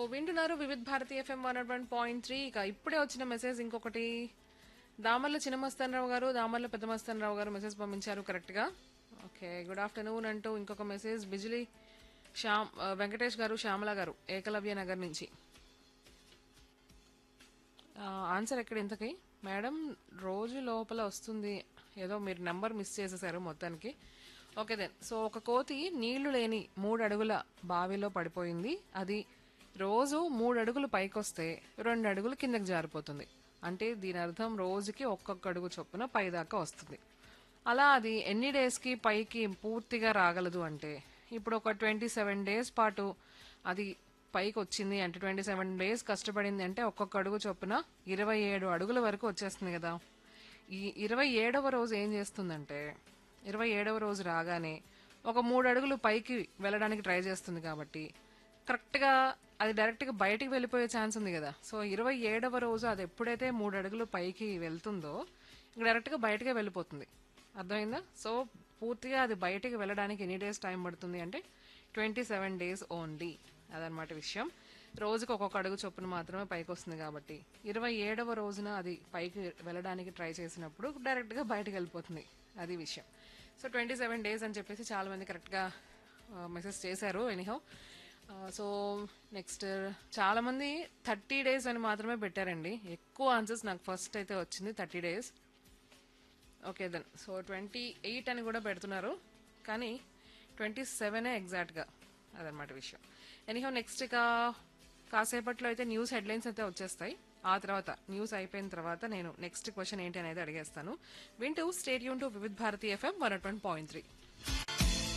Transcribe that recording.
వింటున్నారు Vividh Bharati FM one one point three ఇక ఇప్పుడే వచ్చిన మెసేజ్ ఇంకొకటి దామర్ల చిన్నమస్తానరావు గారు దామర్ల పెద్దమస్తానరావు గారు మెసేజ్ పంపించారు కరెక్ట్గా ఓకే గుడ్ ఆఫ్టర్నూన్ అంటూ ఇంకొక మెసేజ్ బిజిలీ శ్యామ్ ఆ, వెంకటేష్ గారు శ్యామల గారు ఏకలవ్య నగర్ నుంచి ఆ, ఆన్సర్ ఎక్కడ ఇంతకి మేడం రోజు లోపల వస్తుంది ఏదో మీరు నెంబర్ మిస్ చేసేసారు మొత్తానికి ఓకే దెన్ సో ఒక కోతి నీళ్లు లేని మూడు అడుగుల బావిలో పడిపోయింది అది రోజు మూడు అడుగులు పైకొస్తే రెండు అడుగులు కిందకి జారిపోతుంది అంటే దీని అర్థం రోజుకి ఒక్కొక్క అడుగు చొప్పున పైదాకా వస్తుంది అలా అది ఎన్ని డేస్కి పైకి పూర్తిగా రాగలదు అంటే ఇప్పుడు ఒక ట్వంటీ సెవెన్ డేస్ పాటు అది పైకి వచ్చింది అంటే ట్వంటీ సెవెన్ డేస్ కష్టపడింది అంటే ఒక్కొక్క అడుగు చొప్పున ఇరవై ఏడు అడుగుల వరకు వచ్చేస్తుంది కదా ఈ ఇరవై ఏడవ రోజు ఏం చేస్తుందంటే ఇరవై ఏడవ రోజు రాగానే ఒక మూడు అడుగులు పైకి వెళ్ళడానికి ట్రై చేస్తుంది కాబట్టి కరెక్ట్గా అది డైరెక్ట్గా బయటికి వెళ్ళిపోయే ఛాన్స్ ఉంది కదా సో ఇరవై ఏడవ రోజు అది ఎప్పుడైతే మూడు అడుగులు పైకి వెళ్తుందో ఇంక డైరెక్ట్గా బయటకే వెళ్ళిపోతుంది అర్థమైందా సో పూర్తిగా అది బయటికి వెళ్ళడానికి ఎన్ని డేస్ టైం పడుతుంది అంటే ట్వంటీ సెవెన్ డేస్ ఓన్లీ అదనమాట విషయం రోజుకి ఒక్కొక్క అడుగు చొప్పున మాత్రమే పైకి వస్తుంది కాబట్టి ఇరవై ఏడవ రోజున అది పైకి వెళ్ళడానికి ట్రై చేసినప్పుడు డైరెక్ట్గా బయటకు వెళ్ళిపోతుంది అది విషయం సో ట్వంటీ సెవెన్ డేస్ అని చెప్పేసి చాలా మంది కరెక్ట్గా మెసేజ్ చేశారు ఎనీహౌ సో నెక్స్ట్ చాలా మంది థర్టీ డేస్ అని మాత్రమే పెట్టారండి ఎక్కువ ఆన్సర్స్ నాకు ఫస్ట్ అయితే వచ్చింది thirty days okay then so twenty eight అని కూడా పెడుతున్నారు కానీ ట్వంటీ సెవెనే ఎగ్జాక్ట్గా అదనమాట విషయం ఎనీహో నెక్స్ట్ ఇక కాసేపట్లో అయితే న్యూస్ హెడ్లైన్స్ అయితే వచ్చేస్తాయి ఆ తర్వాత న్యూస్ అయిపోయిన తర్వాత నేను నెక్స్ట్ క్వశ్చన్ ఏంటి అనేది అడిగేస్తాను వింటూ stadium to Vividh Bharati FM one point three